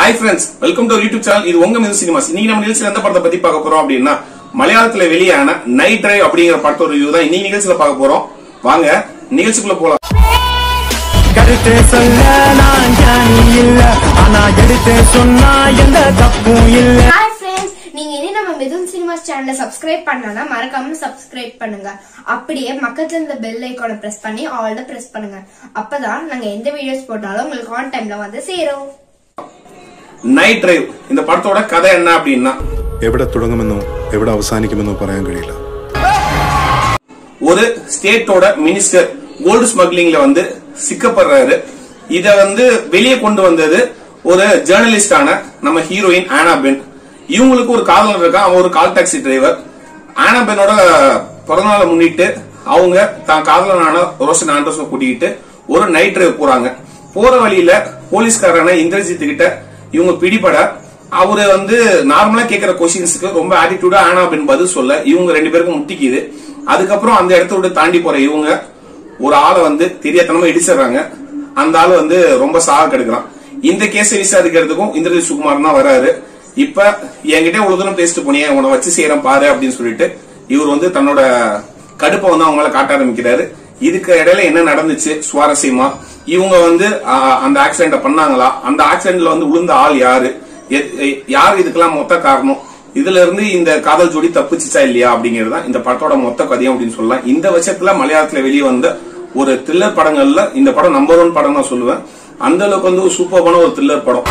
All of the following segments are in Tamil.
hi friends welcome to YouTube channel இது உங்க மியூசிக் சினிமாஸ் இன்னைக்கு நம்ம நிகழ்ச்சியில் எந்த படத்தை பத்தி பார்க்க போறோம் அப்படின்னா மலையாளத்துல வெளியான நைட் டிரைவ் அப்படிங்கிற படத்தோட ரிவ்யூ தான் இன்னைக்கு நிகழ்ச்சியில பார்க்க போறோம் வாங்க நிகழ்ச்சிக்குள்ள போலாம் கருத்து சொல்ல நான் ஞானி இல்ல ஆனா எடுத்து சொன்னா எந்த தப்பும் இல்ல ஹாய் ஃப்ரெண்ட்ஸ் நீங்க இனி நம்ம மிதுன் சினிமாஸ் சேனலை சப்ஸ்கிரைப் பண்ணலனா மறக்காம சப்ஸ்கிரைப் பண்ணுங்க அப்படியே பக்கத்துல இருந்த பெல் ஐகானை பிரஸ் பண்ணி ஆல்ல பிரஸ் பண்ணுங்க அப்பதான் நாங்க எந்த வீடியோஸ் போட்டாலும் உங்களுக்கு ஆன் டைம்ல வந்து சேரும் നൈറ്റ് ഡ്രൈവ് இந்த படத்தோட கதை என்ன அப்படின்னா എവിടെ തുടങ്ങുമെന്നോ എവിടെ അവസാനിക്കുമെന്നോ പറയാൻ കഴിയില്ല ஒரு ஸ்டேட்டோட மினிஸ்டர் கோல்டு ஸ்மக்லிங்ல வந்து சிக்கப்படுறாரு இத வந்து வெளியே கொண்டு வந்தது ஒரு ஜேர்னலிஸ்டான நம்ம ஹீரோயின் ஆனா பென் இவங்களுக்கு ஒரு காதலர் இருக்கான் அவன் ஒரு கால் டாக்ஸி டிரைவர் ஆனா பென்னோட பிறந்தநாளை முன்னிட்டு அவங்க தான் காதலனான ரோஷன் ஆண்டர்ஸை கூட்டிக்கிட்டு ஒரு நைட் டிரைவ் போறாங்க போற வழியில போலீஸ்காரன இந்திரஜித் கிட்ட இவங்க பிடிபட அவரு வந்து நார்மலா கேக்குற கொஸ்டின்ஸ்க்கு ரொம்ப ஆட்டிடியூடா ஆனா பென் பதில் சொல்ல இவங்க ரெண்டு பேருக்கும் முட்டிக்குது அதுக்கப்புறம் அந்த இடத்த விட்டு தாண்டி போற இவங்க ஒரு ஆளை வந்து தெரியாதனமா இடிச்சிடுறாங்க அந்த ஆளு வந்து ரொம்ப சாக கெடுக்கிறான் இந்த கேஸை விசாரிக்கிறதுக்கும் இந்திரஜித் சுகுமார் தான் வராரு இப்ப என்கிட்ட இவ்வளவு தூரம் பேசிட்டு போனியே உன்னை வச்சு செய்யறேன் பாரு அப்படின்னு சொல்லிட்டு இவர் வந்து தன்னோட கடுப்பை வந்து அவங்க மேல காட்ட ஆரம்பிக்கிறாரு இதுக்கு இடையில என்ன நடந்துச்சு சுவாரஸ்யமா இவங்க வந்து ஆ, அந்த ஆக்சிடென்ட பண்ணாங்களா அந்த ஆக்சிடென்ட்ல வந்து விழுந்த ஆள் யாரு எ- எ- யார் இதுக்கெல்லாம் மொத்த காரணம் இதுல இருந்து இந்த காதல் ஜோடி தப்பிச்சுச்சா இல்லையா அப்படிங்கிறது தான் இந்த படத்தோட மொத்த கதையும் அப்படின்னு சொல்லலாம் இந்த வருஷத்துல மலையாளத்துல வெளியே வந்த ஒரு த்ரில்லர் படங்கள்ல இந்த படம் நம்பர் ஒன் படம் நான் சொல்லுவேன் அந்த அளவுக்கு வந்து ஒரு சூப்பரான ஒரு த்ரில்லர் படம்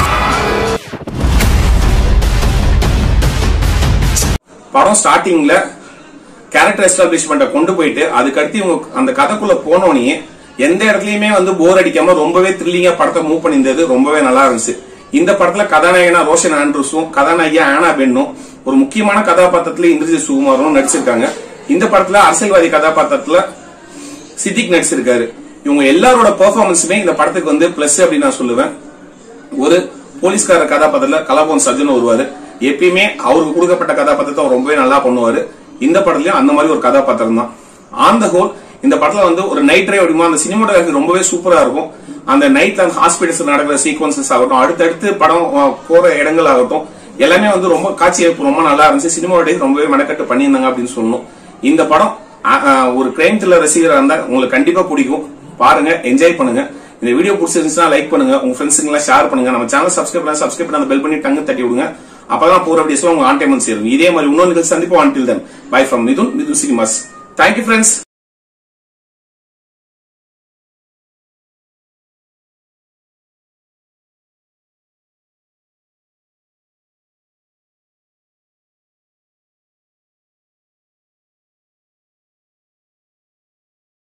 படம் ஸ்டார்டிங்ல கேரக்டர் எஸ்டாப்ளிஷ்மெண்ட்டை கொண்டு போயிட்டு அதுக்கடுத்து இவங்க அந்த கதைக்குள்ள போனோடனே எந்த இடத்துலயுமே வந்து போர் அடிக்காம ரொம்பவே த்ரில்லிங்கா படத்தை மூவ் பண்ணியிருந்தது ரொம்பவே நல்லா இருந்துச்சு இந்த படத்துல கதாநாயகனா ரோஷன் ஆண்ட்ரூஸும் கதாநாயகியா ஆனா பெண்ணும் ஒரு முக்கியமான கதாபாத்திரத்துல இந்திரஜித் சுகுமாரும் நடிச்சிருக்காங்க இந்த படத்துல அரசியல்வாதி கதாபாத்திரத்துல சித்திக் நடிச்சிருக்காரு இவங்க எல்லாரோட பெர்ஃபார்மன்ஸுமே இந்த படத்துக்கு வந்து பிளஸ் அப்படின்னு நான் சொல்லுவேன் ஒரு போலீஸ்கார கதாபாத்திரத்துல கலாபவன் சர்ஜன் வருவாரு எப்பயுமே அவருக்கு கொடுக்கப்பட்ட கதாபாத்திரத்தை அவர் ரொம்பவே நல்லா பண்ணுவாரு இந்த படத்துலயும் அந்த மாதிரி ஒரு கதாபாத்திரம் தான் ஆன் த ஹோல் இந்த படத்துல வந்து ஒரு நைட் டிரைவ் அப்படிமா அந்த சினிமாட்டோகிராஃபி ரொம்பவே சூப்பரா இருக்கும் அந்த நைட்ல அந்த ஹாஸ்பிட்டல்ஸ் நடக்கிற சீக்வன்சஸ் ஆகட்டும் அடுத்தடுத்து படம் அஹ், போற இடங்கள் ஆகட்டும் எல்லாமே வந்து ரொம்ப காட்சி அமைப்பு ரொம்ப நல்லா இருந்துச்சு சினிமாவோட ரொம்பவே மெனக்கட்டு பண்ணியிருந்தாங்க அப்படின்னு சொல்லணும் இந்த படம் அஹ், அஹ், ஒரு கிரைம் த்ரில்லர் ரசிகரா இருந்தா உங்களுக்கு கண்டிப்பா பிடிக்கும் பாருங்க என்ஜாய் பண்ணுங்க இந்த வீடியோ பிடிச்சிருந்துச்சுன்னா லைக் பண்ணுங்க உங்க ஃப்ரெண்ட்ஸுங்க எல்லாம் ஷேர் பண்ணுங்க நம்ம சேனல் சப்ஸ்கிரைப் பண்ண சப்ஸ்கிரைப் பண்ணி அந்த பெல் பண்ணி டங்கு தட்டி விடுங்க அப்பதான் போற வீடியோஸ் உங்க ஆன் டைம் சேரும் இதே மாதிரி இன்னொரு நிகழ்ச்சி சந்திப்போம் until then bye from Mithun Mithun Cinemas thank you friends